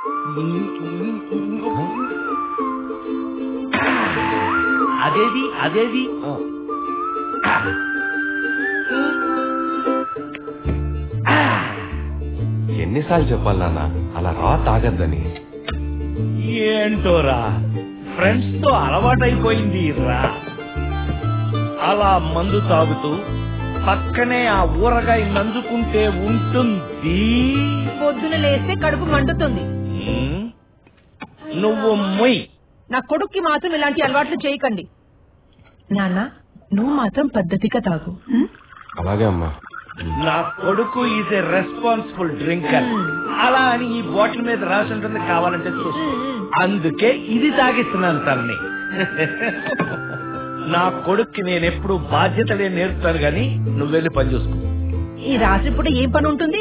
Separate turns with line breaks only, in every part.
అదేది అదేది
ఎన్నిసార్లు చెప్పాలి నాన్న అలా రా తాగద్దని
ఏంటోరా ఫ్రెండ్స్ తో అలవాటైపోయింది రా అలా మందు తాగుతూ పక్కనే ఆ ఊరగాయ నంజుకుంటే ఉంటుంది
పొద్దున లేస్తే కడుపు మండుతుంది
ఉమ్, నువ్వు మొయ్
నా కొడుక్కి మాత్రం ఇలాంటి అలవాట్లు చేయకండి నాన్న నువ్వు మాత్రం పద్ధతిగా తాగు ఉం?
అలాగే అమ్మా
నా కొడుకు ఈజ్ ఎ రెస్పాన్సిబుల్ డ్రింకర్ అలా అని ఈ బాటిల్ మీద రాసి ఉంటుంది కావాలంటే చూసుకో అందుకే ఇది తాగిస్తున్నాను తనని నా కొడుక్కి నేను ఎప్పుడు బాధ్యతలే నేర్పుతాను గాని నువ్వు వెళ్ళి పని చూసుకో
ఈ రాత్రి పూట ఏం పని ఉంటుంది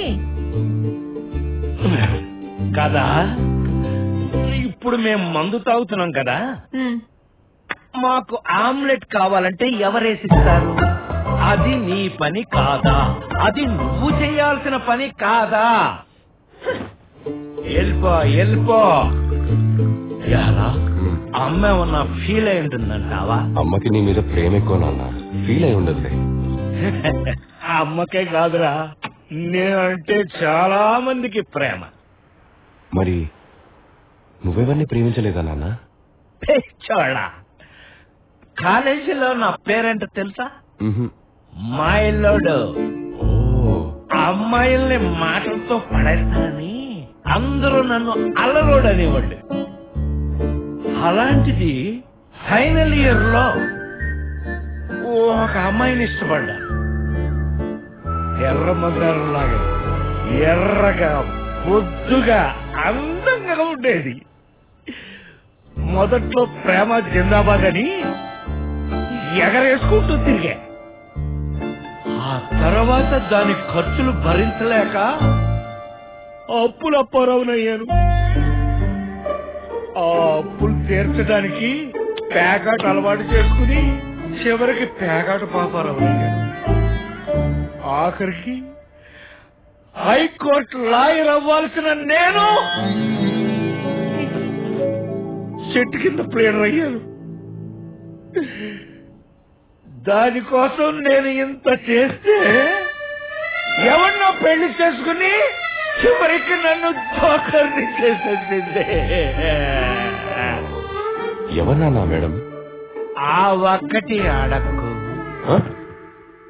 కదా ఇప్పుడు మేము మందు తాగుతున్నాం కదా
ఉం.
మాకు ఆమ్లెట్ కావాలంటే ఎవరేసిస్తారు అది నీ పని కాదా అది నువ్వు చేయాల్సిన పని కాదా వెళ్ళిపో వెళ్ళిపో యారా
ఉమ్.
అమ్మ ఏమన్నా ఫీల్ అయి ఉంటుందంటావా
అమ్మకి నీ మీద ప్రేమ ఎక్కువ నాన్న ఫీల్ అయి ఉండదులే
ఆ అమ్మకే కాదురా నేనంటే చాలా మందికి ప్రేమ
మరి నువ్వెవరిని ప్రేమించలేదా నాన్న
పిచ్చోళ్ళ కాలేజీలో నా పేరెంట్ తెలుసా
ఉహుం.
మాయలోడు
ఓ
అమ్మాయిల్ని మాటలతో పడేస్తానని అందరూ నన్ను అల్లరోడు అనేవాళ్ళు అలాంటిది ఫైనల్ ఇయర్ లో ఒక అమ్మాయిని ఇష్టపడ్డా ఎర్ర లాగా ఎర్రగా బొద్దుగా అందంగా ఉండేది మొదట్లో ప్రేమ జిందాబాద్ అని ఎగరేసుకుంటూ తిరిగా ఆ తర్వాత దాని ఖర్చులు భరించలేక అప్పులు అప్పారవునయ్యాను ఆ అప్పులు తీర్చడానికి పేకాట అలవాటు చేసుకుని చివరికి పేకాట పాపారవునయ్యాను ఆఖరికి హైకోర్టు లాయర్ అవ్వాల్సిన నేను చెట్టు కింద ప్లేయర్ అయ్యాను దానికోసం నేను ఇంత చేస్తే ఎవరినో పెళ్లి చేసుకుని చివరికి నన్ను దోకర్ని చేసేసిందే
ఎవరు నాన్న మేడం
ఆ ఒక్కటి అడక్కు
ఆ?